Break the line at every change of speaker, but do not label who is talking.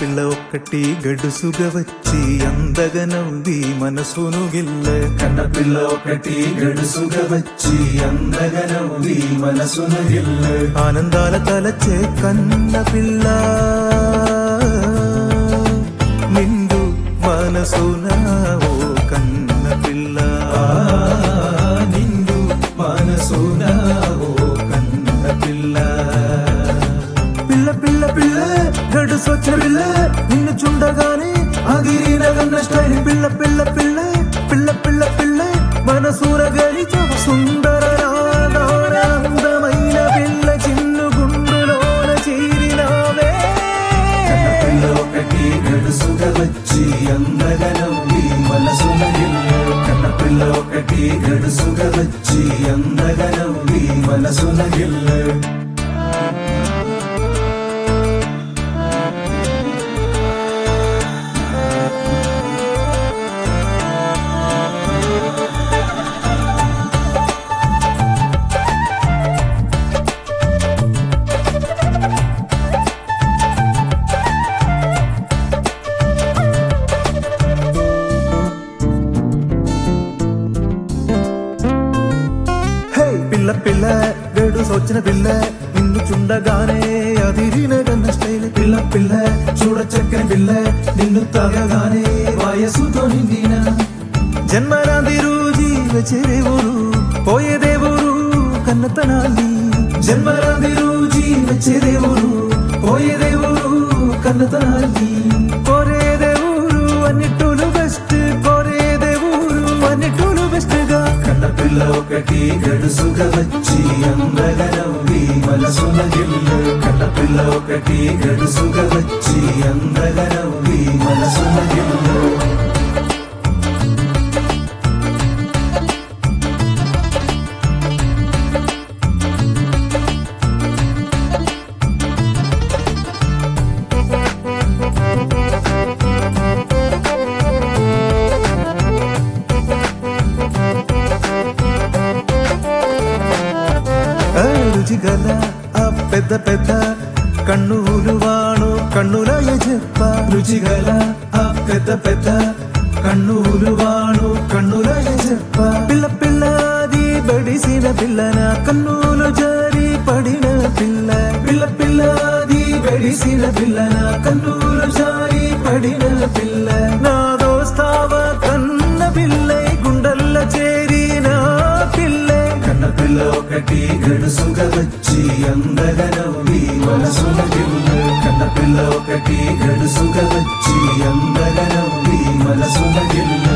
పిల్ల ఒక్కటి గడుసుగా వచ్చి అందగా నవ్వి మనసును గిల్ల
కన్నపిల్ల ఒకటి గడుసుగా వచ్చి అందగా నవ్వి మనసును గిల్ల
ఆనందాల తలచే కన్న పిల్ల నిండు మనసున ఓ కన్న పిల్ల
నిండు మనసున ఓ కన్న పిల్ల
పిల్ల పిల్ల పిల్ల గడుసొచ్చిన పిల్ల నిన్ను చూడగానే ఆగిరిన గన్న స్టైల్ పిల్ల పిల్ల పిల్ల పిల్ల పిల్ల పిల్ల మనసూర గలిచ సుందర రాగాల అందమైన పిల్ల చిన్ను గుండులోన చీరినావే
కన్నపిల్ల ఒకటి గడుసుగా వచ్చి అందగా నవ్వి మనసున గిల్ల కన్నపిల్ల ఒకటి గడుసుగా వచ్చి అందగా నవ్వి మనసున గిల్ల
హే పిల్ల పిల్ల గడు సొచ్చిన పిల్ల నిన్ను చుండగానే అదిరిన గన్న స్టైల్
పిల్ల పిల్ల చూడ చక్కని పిల్ల నిన్ను తాగగానే వయసుతో నిండిన
జన్మరాంది రూజీ వచ్చేదేవురు పోయేదేవురు కన్నతనాన్ని
జన్మరాది రోజీ వచ్చేదేవురు పోయేదేవురు కన్నతనాన్ని
కోరేదేవురు అన్నిట్టులు బెస్ట్ కోరేదేవురు అన్నిట్టులు బెస్ట్ గా
కన్నపిల్ల ఒకటి గడుసుగా వచ్చి అందగా నవ్వి మనసున గిల్లు కన్నపిల్ల ఒకటి గడుసుగా వచ్చి అందగా నవ్వి మనసున గిల్లు
ఆ రుచి గల ఆ పెద్ద పెద్ద కన్నులు వాణు కన్నులయ చెప్ప
రుచిగల ఆ పెద్ద పెద్ద కన్నులు వాణు కన్నులయ చెప్ప
పిల్ల పిల్లది బడిసిన పిల్లన కన్నులు జారి పడిన పిల్ల
పిల్ల పిల్లది బెడిసిన పిల్లన కన్నులు జారి పడిన పిల్ల
నా దోస్తావ కన్న పిల్లై గుండెల్ల చేరిన పిల్లే
కన్న పిల్ల ఒకటి గడుసుగా వచ్చి అందగా నవ్వి మనసున గిల్లు కన్న పిల్ల ఒకటి గడుసుగా వచ్చి అందగా నవ్వి మనసున గిల్లు